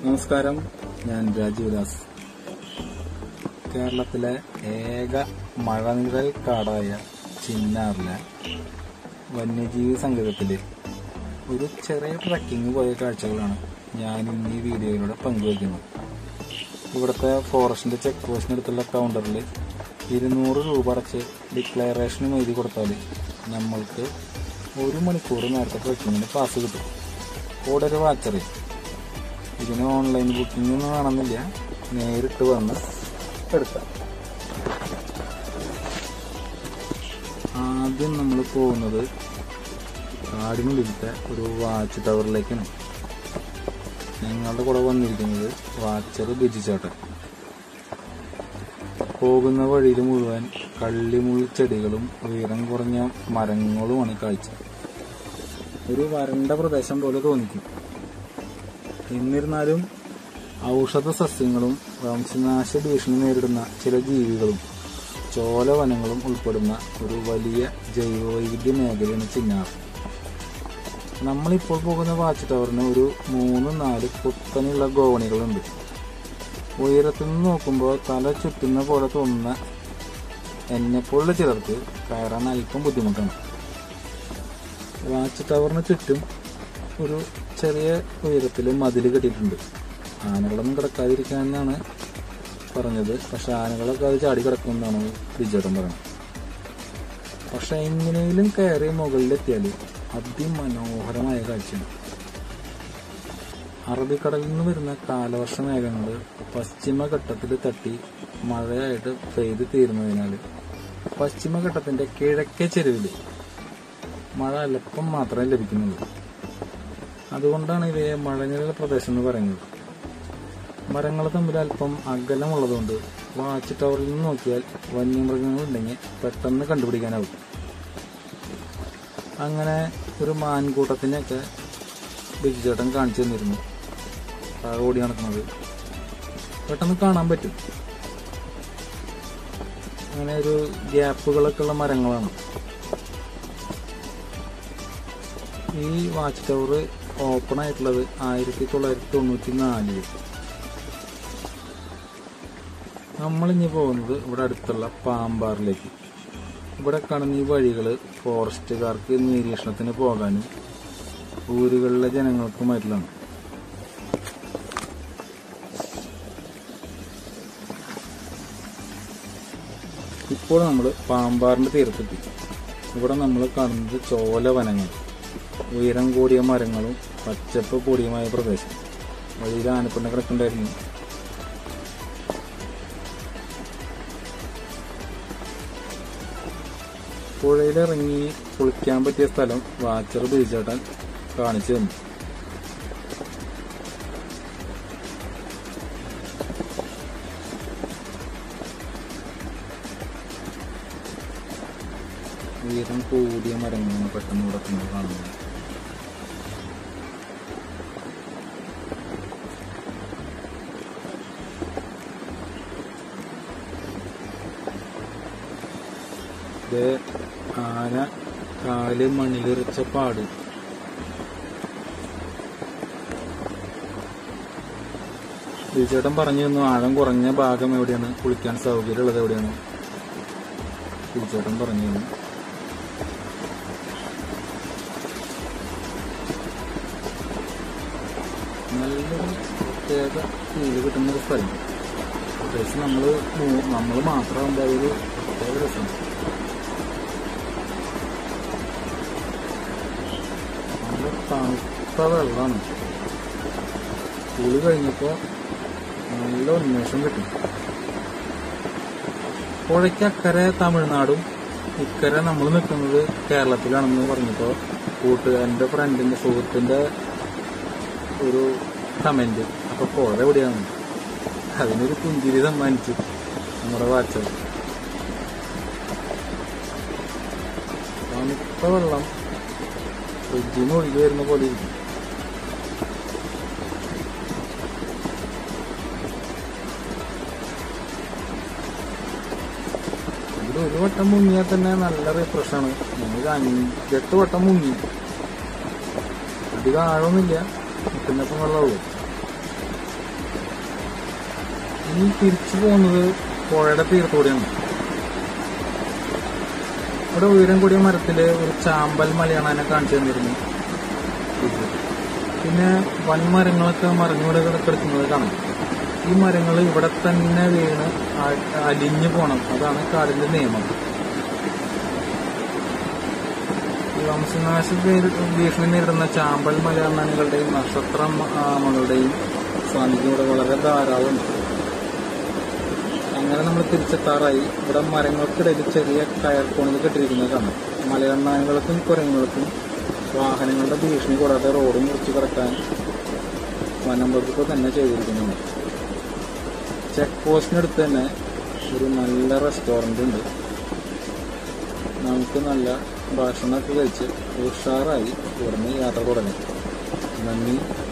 നമസ്കാരം ഞാൻ രാജീവദാസ് കേരളത്തിലെ ഏക മഴനിഴൽ കാടായ ചിന്നാറിലെ വന്യജീവി സങ്കേതത്തില് ഒരു ചെറിയ ട്രക്കിംഗ് പോയ കാഴ്ചകളാണ് ഞാൻ ഇന്ന് ഈ വീഡിയോയിലൂടെ പങ്കുവയ്ക്കുന്നത് ഇവിടുത്തെ ഫോറസ്റ്റിന്റെ ചെക്ക് പോസ്റ്റിനടുത്തുള്ള കൗണ്ടറിൽ ഇരുന്നൂറ് രൂപ അടച്ച് ഡിക്ലറേഷനും എഴുതി കൊടുത്താൽ നമ്മൾക്ക് ഒരു മണിക്കൂർ നേരത്തെ ട്രക്കിങ്ങിന് പാസ് കിട്ടും കൂടെ ഒരു വാച്ചറി ഇതിന് ഓൺലൈൻ ബുക്കിംഗ് ഒന്നും വേണമെന്നില്ല നേരിട്ട് വന്ന് എടുക്കാം ആദ്യം നമ്മൾ പോകുന്നത് കാടിനുള്ളിലത്തെ ഒരു വാച്ച് ടവറിലേക്കാണ് ഞങ്ങളുടെ കൂടെ വന്നിരിക്കുന്നത് വാച്ചർ ബിജു ചേട്ടൻ പോകുന്ന വഴിയിൽ മുഴുവൻ കള്ളിമുള്ളി ചെടികളും ഉയരം കുറഞ്ഞ മരങ്ങളുമാണ് കാഴ്ച ഒരു വരണ്ട പ്രദേശം പോലെ തോന്നിക്കും എന്നിരുന്നാലും ഔഷധ സസ്യങ്ങളും വംശനാശ ഭീഷണി നേരിടുന്ന ചില ജീവികളും ചോലവനങ്ങളും ഉൾപ്പെടുന്ന ഒരു വലിയ ജൈവവൈവിധ്യ മേഖലയാണ് ചിന്നാർ നമ്മളിപ്പോൾ പോകുന്ന വാച്ച് ടവറിന് ഒരു മൂന്ന് നാല് കുത്തനെയുള്ള ഗോവണികളുണ്ട് ഉയരത്തിൽ നിന്ന് നോക്കുമ്പോൾ തല ചുറ്റുന്ന പോലെ തോന്നുന്ന എന്നെപ്പോലുള്ള ചിലർക്ക് കയറാൻ അല്പം ബുദ്ധിമുട്ടാണ് വാച്ച് ടവറിന് ചുറ്റും ഒരു ചെറിയ ഉയരത്തിൽ മതിൽ കെട്ടിയിട്ടുണ്ട് ആനകളൊന്നും കിടക്കാതിരിക്കാനാണ് പറഞ്ഞത് പക്ഷെ ആനകളൊക്കെ അത് ചാടി കിടക്കുമെന്നാണ് ബിജേട്ടൻ പറയുന്നത് പക്ഷെ എങ്ങനെയും കയറി മുകളിലെത്തിയാൽ അതിമനോഹരമായ കാഴ്ചയാണ് അറബിക്കടലിൽ നിന്ന് വരുന്ന കാലവർഷ മേഘങ്ങൾ പശ്ചിമഘട്ടത്തിൽ തട്ടി മഴയായിട്ട് പെയ്ത് തീരുന്നതിനാൽ പശ്ചിമഘട്ടത്തിന്റെ കിഴക്കേ ചെരുവിൽ മഴ അല്പം മാത്രമേ ലഭിക്കുന്നുള്ളൂ അതുകൊണ്ടാണ് ഇവയെ മഴനിഴൽ പ്രദേശം എന്ന് പറയുന്നത് മരങ്ങൾ തമ്മിൽ അല്പം അകലമുള്ളതുകൊണ്ട് വാച്ച് ടവറിൽ നിന്ന് നോക്കിയാൽ വന്യമൃഗങ്ങളുണ്ടെങ്കിൽ പെട്ടെന്ന് കണ്ടുപിടിക്കാനാവും അങ്ങനെ ഒരു മാൻകൂട്ടത്തിനെയൊക്കെ ബിജുചേട്ടൻ കാണിച്ചു തന്നിരുന്നു താഴെ ഓടി നടക്കുന്നത് പെട്ടെന്ന് കാണാൻ പറ്റും അങ്ങനെ ഒരു ഗ്യാപ്പുകളൊക്കെ ഉള്ള മരങ്ങളാണ് ഈ വാച്ച് ടവർ ഓപ്പൺ ആയിട്ടുള്ളത് ആയിരത്തി തൊള്ളായിരത്തി തൊണ്ണൂറ്റി നാലില് നമ്മളിഞ്ഞ് പോകുന്നത് ഇവിടെ അടുത്തുള്ള പാമ്പാറിലേക്ക് ഇവിടെ കാണുന്ന ഈ വഴികൾ ഫോറസ്റ്റുകാർക്ക് നിരീക്ഷണത്തിന് പോകാനും ഊരുകളിലെ ജനങ്ങൾക്കുമായിട്ടുള്ളതാണ് ഇപ്പോൾ നമ്മൾ പാമ്പാറിന്റെ തീരത്തെത്തി ഇവിടെ നമ്മൾ കാണുന്നത് ചോല വനങ്ങൾ ഉയരം കൂടിയ മരങ്ങളും പച്ചപ്പ് കൂടിയമായ പ്രദേശം വഴിയിൽ ആനപ്പിണ്ണ കിടക്കുന്നുണ്ടായിരുന്നു പുഴയിലിറങ്ങി കുളിക്കാൻ പറ്റിയ സ്ഥലം വാച്ചർ ബീച്ചേട്ടൻ കാണിച്ചു തന്നു ഉയരം കൂടിയ മരങ്ങളാണ് പെട്ടെന്ന് കിടക്കുന്നത് കാണുന്നത് ഇത് ആന കാല് മണ്ണിലെറിച്ച പാട് ബിജേട്ടൻ പറഞ്ഞു തന്നു ആഴം കുറഞ്ഞ ഭാഗം എവിടെയാണ് കുളിക്കാൻ സൗകര്യമുള്ളത് എവിടെയാണ് ബിജേട്ടൻ പറഞ്ഞു തന്നു നല്ലൊരു പ്രത്യേക ഫീല് കിട്ടുന്ന ഒരു സ്ഥലം പ്രത്യേകിച്ച് നമ്മള് നമ്മൾ മാത്രമാകുമ്പോൾ അതൊരു പ്രത്യേക രസം നല്ല തണുത്ത വെള്ളമാണ് കുളി കഴിഞ്ഞപ്പോൾ നല്ല ഉന്മേഷം കിട്ടും പുഴയ്ക്കക്കരെ തമിഴ്നാടും ഇക്കരെ നമ്മൾ നിൽക്കുന്നത് കേരളത്തിലാണെന്ന് പറഞ്ഞപ്പോൾ കൂട്ടുകാരൻ്റെ ഫ്രണ്ടിന്റെ സുഹൃത്തിന്റെ ഒരു കമന്റ് അപ്പൊ പുഴ എവിടെയാണ് അതിനൊരു പുഞ്ചിരി സമ്മാനിച്ചു നമ്മുടെ വാച്ചർ തണുത്ത വെള്ളം ഫ്രിഡ്ജിൽ നിന്ന് ഒഴുകി വരുന്ന പോലെ ഇരിക്കും ഇതിൽ ഒരു വട്ടം മുങ്ങിയാൽ തന്നെ നല്ല റിഫ്രഷാണ് ഞങ്ങൾ അഞ്ചെട്ട് വട്ടം മുങ്ങി അധികം ആഴമൊന്നുമില്ല മുട്ടിനൊപ്പം വെള്ളമുള്ളൂ ഈ തിരിച്ചു പോകുന്നത് പുഴയുടെ തീരത്തൂടെയാണ് ഇവിടെ ഉയരം കൂടിയ മരത്തില് ഒരു ചാമ്പൽ മലയാണ് അതിനെ കാണിച്ചു തന്നിരുന്നു ഇത്. പിന്നെ വൻമരങ്ങളൊക്കെ മരങ്ങളുടെ കിടക്കുന്നത് കാണാം ഈ മരങ്ങൾ ഇവിടെ തന്നെ വീണ് അ- അലിഞ്ഞു പോണം അതാണ് കാടിന്റെ നിയമം ഈ വംശനാശ നേരി- ഭീഷണി നേരിടുന്ന ചാമ്പൽ മലയാളികളുടെയും നക്ഷത്ര മകളുടെയും സാന്നിധ്യം ഇവിടെ വളരെ ധാരാളമുണ്ട് അങ്ങനെ നമ്മൾ തിരിച്ചെത്താറായി ഇവിടെ മരങ്ങൾക്കിടയിൽ ചെറിയ കയർ കോണിൽ കെട്ടിരിക്കുന്നത് കാണാം മലയണ്ണാനുകൾക്കും കുരങ്ങുകൾക്കും വാഹനങ്ങളുടെ ഭീഷണി കൂടാതെ റോഡ് മുറിച്ച് കിടക്കാൻ വനം വകുപ്പ് തന്നെ ചെയ്തിരിക്കുന്നുണ്ട് ചെക്ക് പോസ്റ്റിനടുത്ത് തന്നെ ഒരു നല്ല റെസ്റ്റോറൻ്റ് ഉണ്ട് നമുക്ക് നല്ല ഭക്ഷണമൊക്കെ കഴിച്ച് ഉഷാറായി ഇവിടുന്ന് യാത്ര തുടങ്ങി നന്ദി